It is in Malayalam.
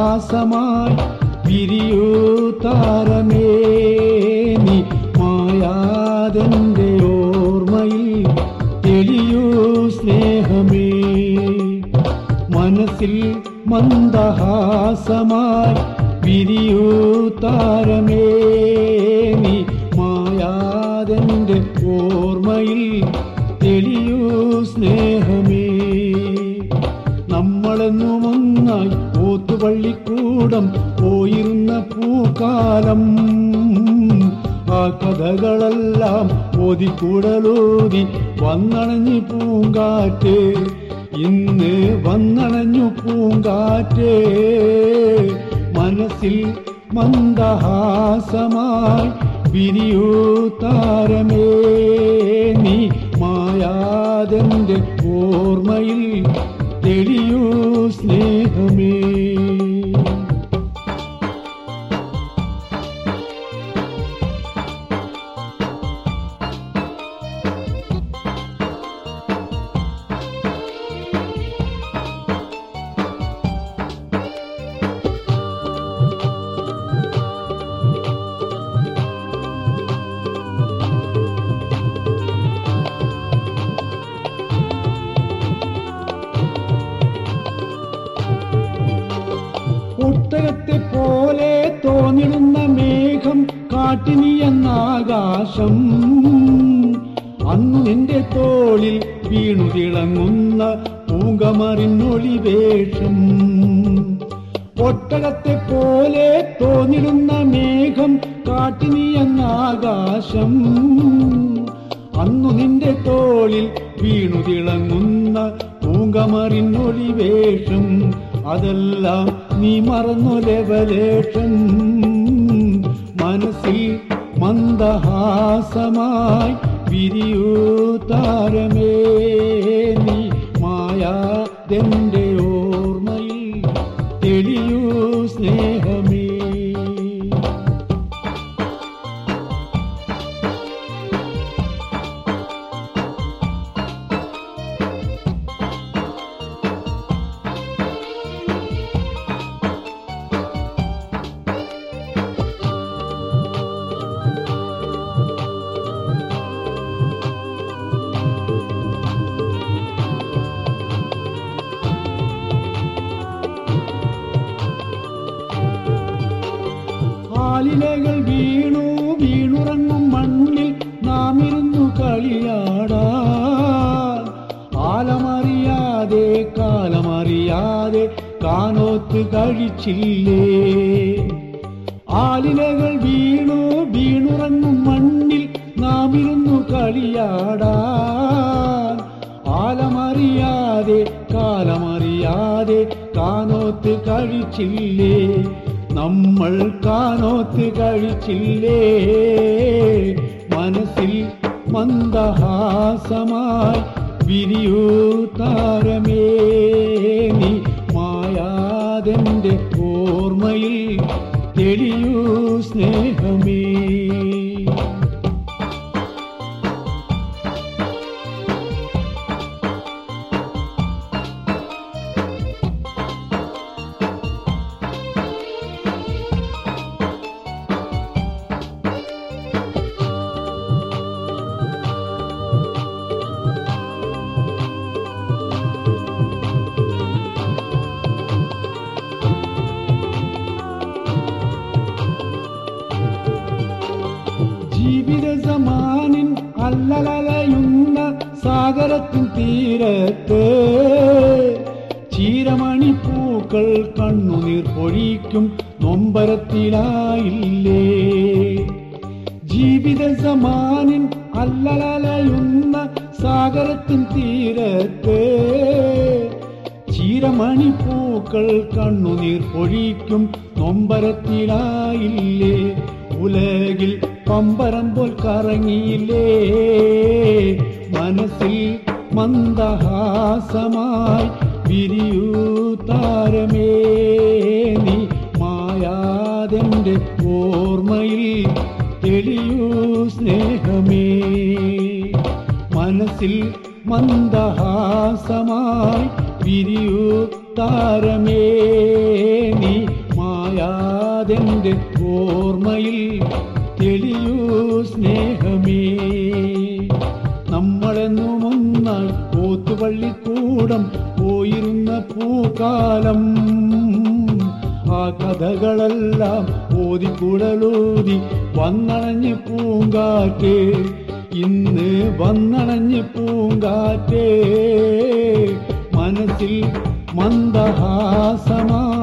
മന്ദഹാസമായി പിരിയൂ താരമേ നീ മായാതെന്റെ ഓർമ്മയിൽ തെളിയൂ സ്നേഹമേ മനസ്സിൽ മന്ദഹാസമായി വിരിയൂ താരമേ നീ മായാതെന്റെ ഓർമ്മയിൽ തെളിയൂ സ്നേഹമേ നമ്മളെന്നും ഒന്നായി ഓത്തുപള്ളിക്കൂടം പോയിരുന്ന പൂക്കാലം ആ കഥകളെല്ലാം ഓതിക്കൂടലൂതി വന്നണഞ്ഞു പൂങ്കാറ്റ് ഇന്ന് വന്നണഞ്ഞു പൂങ്കാറ്റ് മനസ്സിൽ മന്ദഹാസമായി വിരിയൂ താരമേ നീ മായാതെന്റെ ഓർമ്മയിൽ തെളിയൂ സ്നേഹമേ ഒട്ടകത്തെ പോലെ തോന്നിടുന്ന മേഘം കാട്ടിനി എന്നാകാശം അന്നു നിന്റെ തോളിൽ വീണു തിളങ്ങുന്ന പൂങ്കമറിഞ്ഞൊളി വേഷം ഒട്ടകത്തെ പോലെ തോന്നിടുന്ന മേഘം കാട്ടിനി എന്നാകാശം അന്നു നിന്റെ തോളിൽ വീണു തിളങ്ങുന്ന പൂങ്കമറിഞ്ഞൊളി വേഷം അതെല്ലാം നീ മറന്നു ലവലേഷം മനസ്സിൽ മന്ദഹാസമായി വിരിയൂ താരമേ നീ മായാതെന്റെ ഓർമ്മയിൽ തെളിയൂ സ്നേഹമേ ആലിലകൾ വീണു വീണുറങ്ങും മണ്ണിൽ നാം ഇരുന്നു കളിയാടാൻ ആലമറിയാതെ കാലമറിയാതെ കാനോത്ത് കഴിച്ചില്ലേ ആലിലകൾ വീണു വീണുറങ്ങും മണ്ണിൽ നാം ഇരുന്നു കളിയാടാൻ ആലമറിയാതെ കാലമറിയാതെ കാനോത്ത് കഴിച്ചില്ലേ നമ്മൾ കാനോത്ത് കഴിച്ചില്ലേ മനസ്സിൽ മന്ദഹാസമായി വിരിയൂ താരമേ നീ മായാതെന്റെ ഓർമ്മയിൽ തെളിയൂ സ്നേഹമേ ജീവിത സമാനിൻ അല്ലലയുന്ന സാഗരത്തിൻ തീരത്ത് ചീരമണിപ്പൂക്കൾ കണ്ണുനീർ പൊഴിക്കും നൊമ്പരത്തിലായില്ലേ ജീവിത സമാനിൻ അല്ലലയുന്ന സാഗരത്തിൻ തീരത്ത് ചീരമണിപ്പൂക്കൾ കണ്ണുനീർ പൊഴിക്കും നൊമ്പരത്തിലായില്ലേ ഉലകിൽ പമ്പരം പോൽ കറങ്ങിയില്ലേ മനസ്സിൽ മന്ദഹാസമായി വിരിയൂ താരമേ നീ മായാതെന്റെ ഓർമ്മയിൽ തെളിയൂ സ്നേഹമേ മനസ്സിൽ മന്ദഹാസമായി വിരിയൂ താരമേ നീ മായാതെന്റെ ഓർമ്മയിൽ തെളിയൂ സ്നേഹമേ നമ്മളെന്നും ഒന്നായി പോത്തുപള്ളിക്കൂടം പോയിരുന്ന പൂക്കാലം ആ കഥകളെല്ലാം ഓതിക്കുഴലൂതി വന്നണഞ്ഞ് പൂങ്കാറ്റേ ഇന്ന് വന്നണഞ്ഞ് പൂങ്കാറ്റേ മനസ്സിൽ മന്ദഹാസമാ